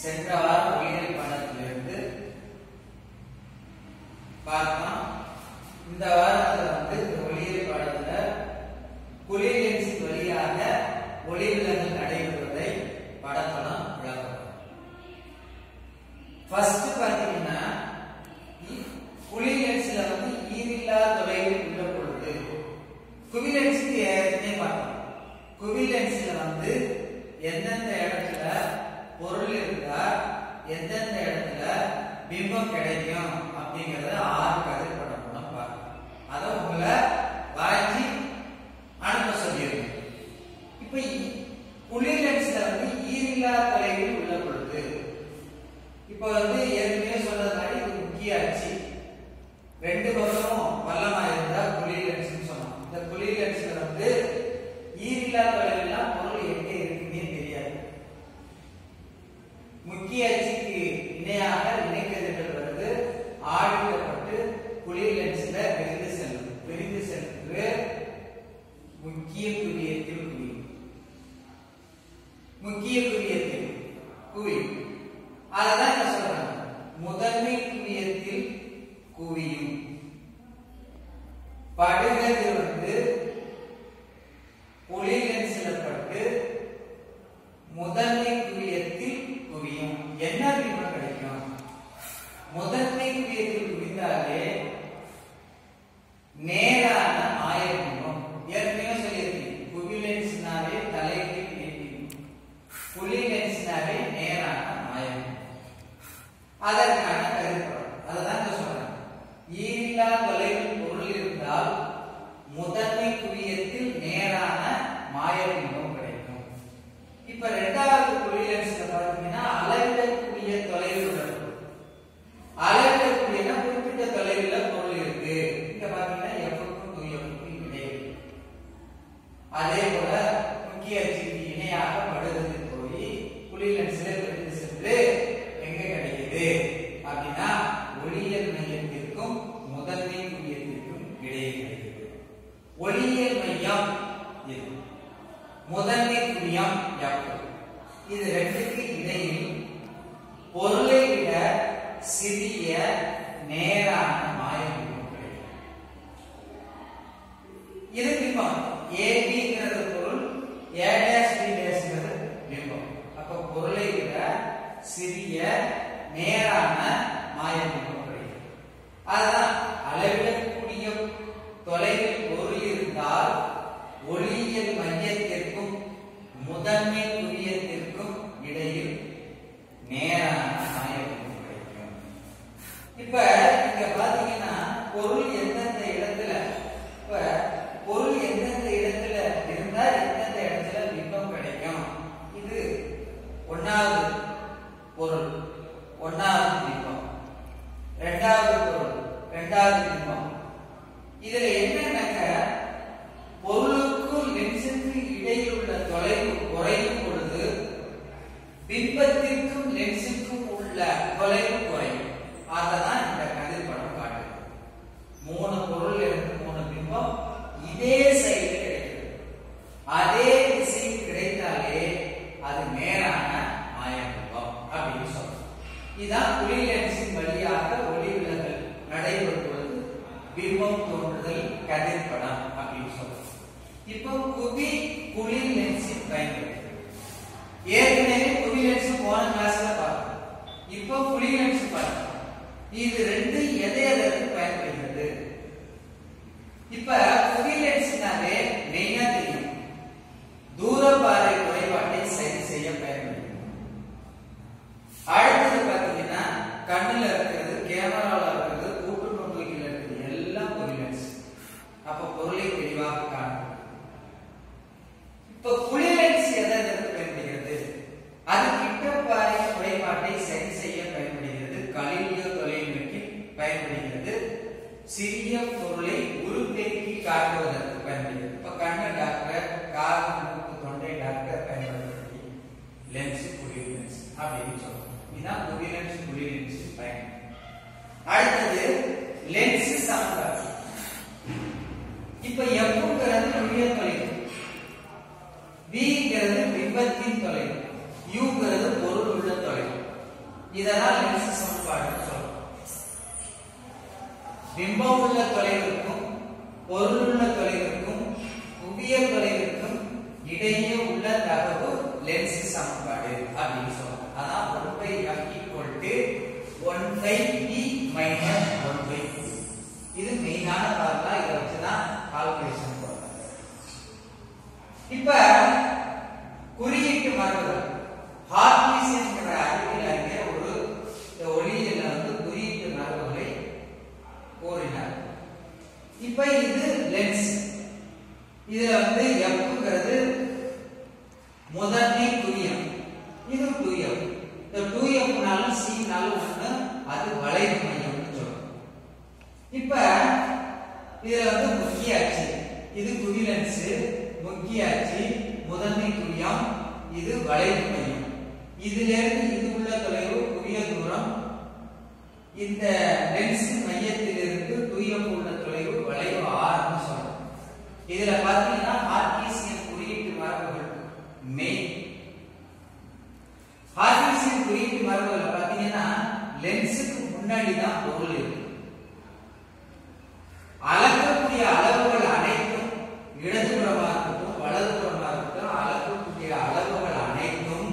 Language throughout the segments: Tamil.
சென்ற வாரம் உயிரியல் பாடத்திலிருந்து பார்த்தோம் இந்த வாரத்துல வந்து இந்த ஒளியியல் பாடத்துல குழி லென்ஸ் வழியாக ஒளி விலகல் நடைபெறுவதை படத்தெல்லாம் விளக்கப்படும் ஃபர்ஸ்ட் பாத்தீங்கன்னா இ- குழி லென்ஸ்ல வந்து ஈரில்லா தொலைவில் உள்ள பொழுது குவி லென்ஸுக்கு ஏற்கனவே பார்த்தோம் குவி லென்ஸ்ல வந்து எந்தெந்த இடத்துல பொருள் இருந்தா எந்தெந்த இடத்துல பிம்பம் கிடைக்கும் அப்படிங்கறத ஆறு கதிர் படம் மூலம் பார்க்கணும் அதை உங்களை வாங்கி அனுப்ப சொல்லியிருக்கேன் இப்ப இ- குழி லென்ஸ்ல வந்து ஈரில்லா தொலைவில் உள்ள பொழுது இப்ப வந்து ஏற்கனவே சொன்னது மாதிரி இது முக்கிய அச்சு ரெண்டு பக்கமும் பள்ளமா இருந்தா குழி லென்ஸ்னு சொன்னோம் இந்த குழி லென்ஸ்ல வந்து ஈரில்லா தொலைவுலாம் பொருள் எங்க இருக்குன்னே தெரியாது முக்கிய அச்சுக்கு இணையாக இணைக்கதிர்கள் வருது ஆடிக்கப்பட்டு குழி லென்ஸ்ல விரிந்து செல்லும் விரிந்து சென்று முக்கிய குவியத்தில் குவியும் முக்கிய குவியத்தில் குவியும் அததான் என்ன சொல்றாங்க முதன்மை குவியத்தில் குவியும் படுகதிர் வந்து ஒளி லென்ஸ்ல பட்டு முதன்மை குவியத்தில் குவியும் என்ன பிம்பம் கிடைக்கும் முதன்மை குவியத்தில் குவிந்தாலே நேரான ஆயபிம்பம் ஏற்கனவே சொல்லியிருக்கேன் குவி லென்ஸ்னாலே தலைகீழ் நீட்டியும் புலி லென்ஸ்னாலே நேரான ஆயபிம்பம் அதற்கான கருப்படம் அதுதான் இங்க சொல்றேன் ஈரில்லா தொலைவில் பொருள் இருந்தால் முதன்மை குவியத்தில் நேரான மாயபிம்பம் கிடைக்கும் இப்ப ரெண்டாவது குழி லென்ஸ்ல பாத்தீங்கன்னா அளவிடக்கூடிய தொலைவில் உள்ள பொருள் அளவிடக்கூடியனா குறிப்பிட்ட தொலைவில் பொருள் இருக்கு இங்க பாத்தீங்கன்னா எஃப்க்கும் துயவுக்கும் இடையே அதே போல முக்கிய அச்சுக்கு இணையாக படுகிறது போய் குழி லென்ஸ்ல விழுந்து சென்று எங்க கிடைக்குது அப்படின்னா ஒளியியல் மையத்திற்கும் முதன்மை குவியத்திற்கும் இடையே கிடைக்குது ஒளியியல் மையம் இது முதன்மை குவியம் எஃப் இது ரெண்டுக்கு இடையில் பொருளை விட சிறிய நேரான மாயபிம்பம் கிடைக்கும் இது பிம்பம் ஏபிங்கிறது பொருள் ஏ டேஷ் பி டேஷ்ங்கிறது பிம்பம் அப்ப பொருளை விட சிறிய நேரான மாயபிம்பம் கிடைக்கும் அதுதான் அளவிடக்கூடிய தொலைவில் பொருள் இருந்தால் ஒளியியல் மையத்திற்கும் முதன்மை குவியத்திற்கும் இடையில் நேரான மாயபிம்பம் கிடைக்கும் இப்ப இங்க பாத்தீங்கன்னா பொருள் எந்தெந்த இடத்துல இப்ப பொருள் எந்தெந்த இடத்துல இருந்தா எந்தெந்த இடத்துல பிம்பம் கிடைக்கும் இது ஒன்னாவது பொருள் ஒன்னாவது பிம்பம் ரெண்டாவது பொருள் ரெண்டாவது பிம்பம் இதுல என்னன்னாக்க பொருளுக்கும் லென்ஸுக்கு இடையில் உள்ள தொலைவு குறையும் பொழுது பிம்பத்திற்கும் லென்ஸுக்கும் உள்ள தொலைவு குறையும் அததான் இந்த கதிர் படம் காட்டுது மூணு பொருள் இருந்து மூணு பிம்பம் இதே சைடு கிடைக்குது அதே திசையில் கிடைத்தாலே அது நேரான மாயபிம்பம் அப்படின்னு சொல்றோம் இதான் குழி லென்ஸின் வழியாக ஒளி விலகல் நடைபெறும் பொழுது பிம்பம் தோன்றுதல் கதிர் படம் அப்படின்னு சொல்றோம் இப்போ குவி குழி லென்ஸின் பயன்படுத்தி ஏற்கனவே குவி லென்ஸ் போன கிளாஸ்ல பார்த்தோம் இப்போ குழி லென்ஸ் பார்த்தோம் இது ரெண்டு எதை எதற்கு பயன்படுகிறது இப்ப குவி லென்ஸ்னாலே மெயினா தெரியும் தூர பார்வை குறைபாட்டை சரி செய்ய பயன்படுகிறது அடுத்தது பாத்தீங்கன்னா கண்ணுல இருக்கிறது கேமரால இருக்கிறது கூட்டு நோக்கில இருக்கிறது எல்லாம் குவி லென்ஸ் அப்ப பொருளை தெளிவாக காணும் இப்ப குழி லென்ஸ் எதை எதற்கு பயன்படுகிறது அது கிட்ட பாறை குறைபாட்டை சரி செய்ய பயன்படுகிறது கலிலியோ தொலைநோக்கி பயன்படுகிறது சிறிய பொருளை உருப்பெருக்கி காட்டுவதற்கு பயன்படுகிறது இப்ப கண்ணு டாக்டர் காது மூக்கு தொண்டை டாக்டர் பயன்படுத்தக்கூடிய லென்ஸ் குழி லென்ஸ் அப்படின்னு சொல்றோம் இதுதான் குழி லென்ஸ் குழி லென்ஸ் பயன் அடுத்தது லென்ஸ் சமன்பாடு இப்ப எஃப்ங்கிறது குவிய தொலைவு விங்கிறது பிம்பத்தின் தொலைவு யூங்கிறது பொருள் உள்ள தொலைவு இததான் லென்ஸ் சமன்பாடுன்னு சொல்றோம் பிம்பம் உள்ள தொலைவிற்கும் பொருள் உள்ள தொலைவிற்கும் குவிய தொலைவிற்கும் இடையே உள்ள தகவு லென்ஸ் சமன்பாடு அப்படின்னு சொல்றோம் அதான் one by F equal to one by D minus one by இது மெயினான பார்க்கலாம் இதை வச்சுதான் கால்குலேஷன் போடுறாங்க இப்ப குறியீட்டு மரபுகள் ஹார்ட்லீசியன்ங்கிற அறிவியல் அறிஞர் ஒரு இந்த ஒளியியல்ல வந்து குறியீட்டு மரபுகளை கூறினார் இப்ப இது லென்ஸ் இதுல வந்து எஃப்ங்கிறது முதன்மை குவியம் இது டூஎஃப் இந்த டூஎஃப்னாலும் சினாலும் ஒண்ணு அது வளைவு மையம்னு சொல்றோம் இப்ப இதுல வந்து முக்கிய அச்சு இது குவி லென்ஸ் முக்கிய அச்சு முதன்மை குவியம் இது வளைவு மையம் இதுல இருந்து இது உள்ள தொலைவு குவிய தூரம் இந்த லென்ஸ் மையத்திலிருந்து டூஎஃப் உள்ள தொலைவு வளைவு ஆர்னு சொல்றோம் இதுல பாத்தீங்கன்னா கார்ட்டீசியன் குறியீட்டு மரபுகள் மெயின் கார்ட்டீசியன் குறியீட்டு மரபுகளை பாத்தீங்கன்னா லென்ஸுக்கு முன்னாடி தான் பொருள் இருக்கு அளக்கக்கூடிய அளவுகள் அனைத்தும் இடதுபுறமா இருக்கட்டும் வலதுபுறமா இருக்கட்டும் அளக்கக்கூடிய அளவுகள் அனைத்தும்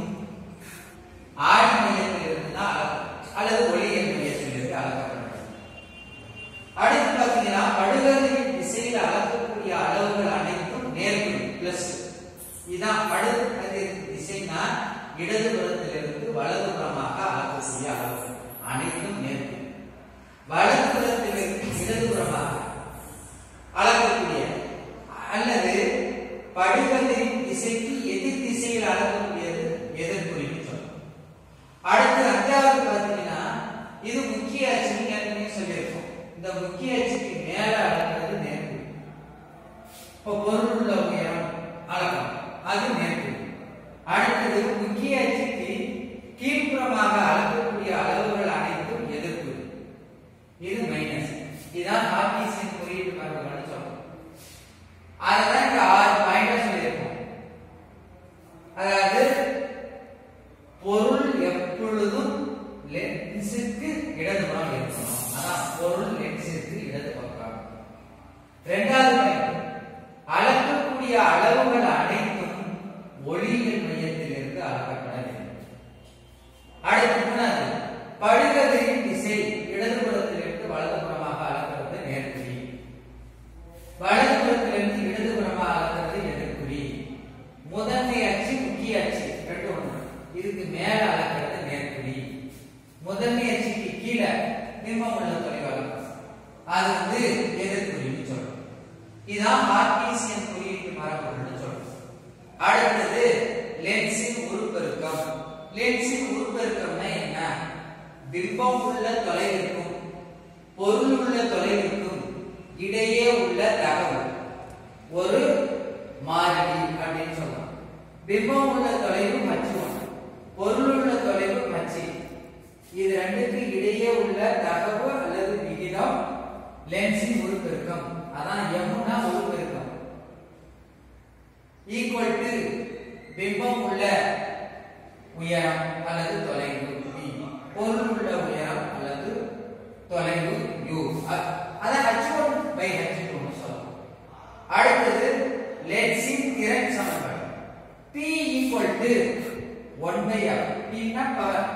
ஆழ் மையத்திலிருந்து தான் அளக்கும் அல்லது ஒளியியல் மையத்திலிருந்து அளக்கப்படும் அடுத்து பாத்தீங்கன்னா படுகதிரின் திசையில் அளக்கக்கூடிய அளவுகள் அனைத்தும் நேர்குறி பிளஸ் இதான் படுகதிரின் திசைனா இடதுபுறத்திலிருந்து வலதுபுறமாக அளக்கக்கூடிய அளவு அனைத்தும் நேர்குறி வலதுபுறத்திலிருந்து இடதுபுறமாக அளக்கக்கூடிய அல்லது படிகத்தின் திசைக்கு எதிர் திசையில் அளக்கக்கூடியது எதிர்குறின்னு சொல்றோம் அடுத்து அஞ்சாவது பார்த்தீங்கன்னா இது முக்கிய அச்சுன்னு ஏற்கனவே சொல்லியிருக்கோம் இந்த முக்கிய அச்சுக்கு மேல அளக்கிறது நேர்குறி இப்போ பொருள் உள்ள உயரம் அளக்கம் அது நேர்குறி அடுத்தது முக்கிய அச்சுக்கு கீழ்ப்புறமாக அளக்கக்கூடிய அளவுகள் அனைத்தும் எதிர்குறி இது மைனஸ் இதான் கார்ட்டீசியன் குறியீட்டு மரபுகள்னு சொல்றோம் அதுதான் இந்த ஆறு பாயிண்ட் சொல்லியிருக்கோம் அதாவது பொருள் எப்பொழுதும் லென்ஸுக்கு இடதுபுறம் இருக்கணும் அதான் பொருள் லென்ஸுக்கு இடது பக்கம் இரண்டாவது பாயிண்ட் அளக்கக்கூடிய அளவுகள் அனைத்தும் ஒளியியல் மையத்திலிருந்து அளக்கப்பட வேண்டும் அடுத்து மூணாவது படுகதிரின் திசை இடதுபுறத்திலிருந்து வலதுபுறமாக அளக்கிறது நேர்குறி வலதுபுறத்திலிருந்து இடதுபுறமாக அளக்கிறது எதிர்குறி முதன்மை அச்சு முக்கிய அச்சு ரெண்டு ஒண்ணு இதுக்கு மேல அளக்கிறது நேர்குறி முதன்மை அச்சுக்கு கீழே பிம்பம் உள்ள தொலைவாளம் அது வந்து எதிர்குறின்னு சொல்றோம் இதான் கார்ட்டீசியன் குறியீட்டு மரபுகள்னு சொல்றோம் அடுத்தது லென்ஸின் உருப்பெருக்கம் லென்ஸின் உருப்பெருக்கம்னா என்ன பிம்பம் உள்ள தொலைவிற்கும் பொருள் உள்ள தொலைவிற்கும் இடையே உள்ள தகவல் ஒரு மாறிலி அப்படின்னு சொல்லலாம் பிம்பம் உள்ள தொலைவு மச்சு ஒன்று பொருள் உள்ள தொலைவு மச்சு இது ரெண்டுக்கு இடையே உள்ள தகவு அல்லது விகிதம் லென்ஸின் உருப்பெருக்கம் அதான் எம்னா உருப்பெருக்கம் ஈக்குவல் டு பிம்பம் உள்ள உயரம் அல்லது தொலைவு v பொருள் உள்ள உயரம் அல்லது தொலைவு u அ- அத h1 by h2 னு சொல்லலாம் அடுத்தது லென்ஸின் திறன் சமன்பாடு p equal to 1 by f p னா பவர்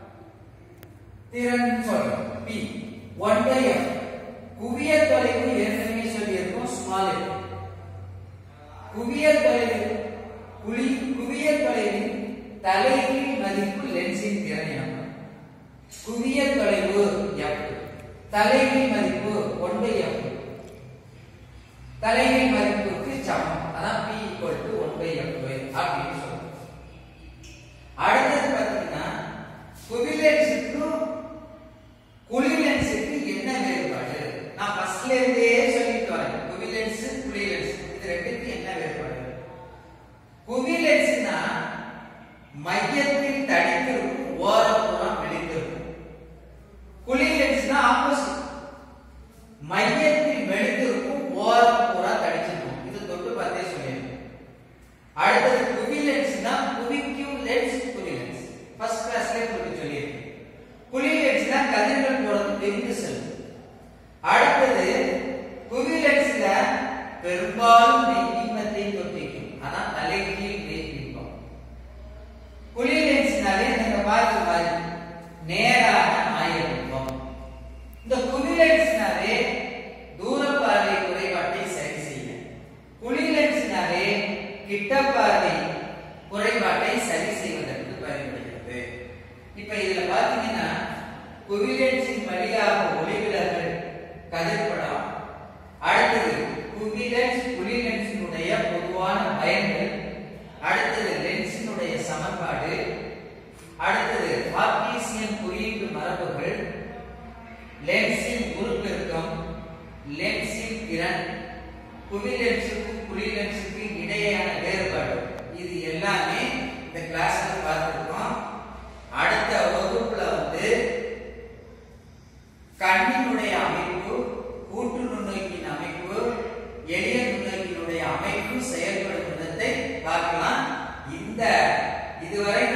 திறன் சொல்றோம் p 1 by f குவிய தொலைவு ஏற்கனவே சொல்லியிருக்கோம் ஸ்மால் f குவிய தொலைவு குழி குவிய தொலைவின் தலைகீழ் மதிப்பு லென்ஸின் திறன் எனப்படும் குவிய தொலைவு f தலைகீழ் மதிப்பு 1 by f தலைகீழ் மதிப்புக்கு சமம் அதான் p equal to 1 by f அப்படின்னு சொல்றோம் அடுத்தது பாத்தீங்கன்னா குவி லென்ஸுக்கும் குழி லென்ஸுக்கு என்ன வேறுபாடு நான் ஃபர்ஸ்ட்ல இருந்தே சொல்லிட்டு வரேன் குவி லென்ஸ் குழி லென்ஸ் இது ரெண்டுக்கு என்ன வேறுபாடு குவி லென்ஸ்னா மையத்தில் தடித்திருக்கும் ஓரப்புறம் வெளித்திருக்கும் குழி லென்ஸ்னா ஆப்போசிட் மையத்தில் வெளித்திருக்கும் ஓரப்புறம் தடிச்சிருக்கும் இது தொட்டு பார்த்தே சொல்லியிருக்கேன் அடுத்தது குவி லென்ஸ்னா குவிக்கும் லென்ஸ் குவி லென்ஸ் ஃபர்ஸ்ட் கிளாஸ்ல உங்களுக்கு சொல்லியிருக்கேன் பெரும்பாலும் மெய்பிம்பத்தை தொட்டிக்கும் அதான் தலைகீழ் மெய்பிம்பம் குழி லென்ஸ்னாலே நீங்க பார்த்து பாருங்க நேரான ஆயபிம்பம் இந்த குழி லென்ஸ்னாலே தூர பார்வை குறைபாட்டை சரி செய்ய குழி லென்ஸ்னாலே கிட்ட பார்வை குறைபாட்டை சரி செய்வதற்கு பயன்படுகிறது இப்ப இதுல பாத்தீங்கன்னா குவிலென்ஸின் வழியாக ஒளிவிலகல் கதிர்படம் அடுத்தது குவிலென்ஸ் குழிலென்ஸினுடைய பொதுவான பயன்கள் அடுத்தது லென்ஸினுடைய சமன்பாடு அடுத்தது கார்ட்டீசியன் குறியீட்டு மரபுகள் லென்ஸின் உருப்பெருக்கம் லென்ஸின் திறன் குவிலென்ஸுக்கும் குழிலென்ஸுக்கும் இடையேயான வேறுபாடு இது எல்லாமே இந்த கிளாஸ்ல பார்த்திருக்கோம் அடுத்த வகுப்புல வந்து கண்ணினுடைய அமைப்பு கூட்டு நுண்ணோக்கின் அமைப்பு எளிய நுண்ணோக்கினுடைய அமைப்பு செயல்படும் விதத்தை பார்க்கலாம் இந்த இதுவரை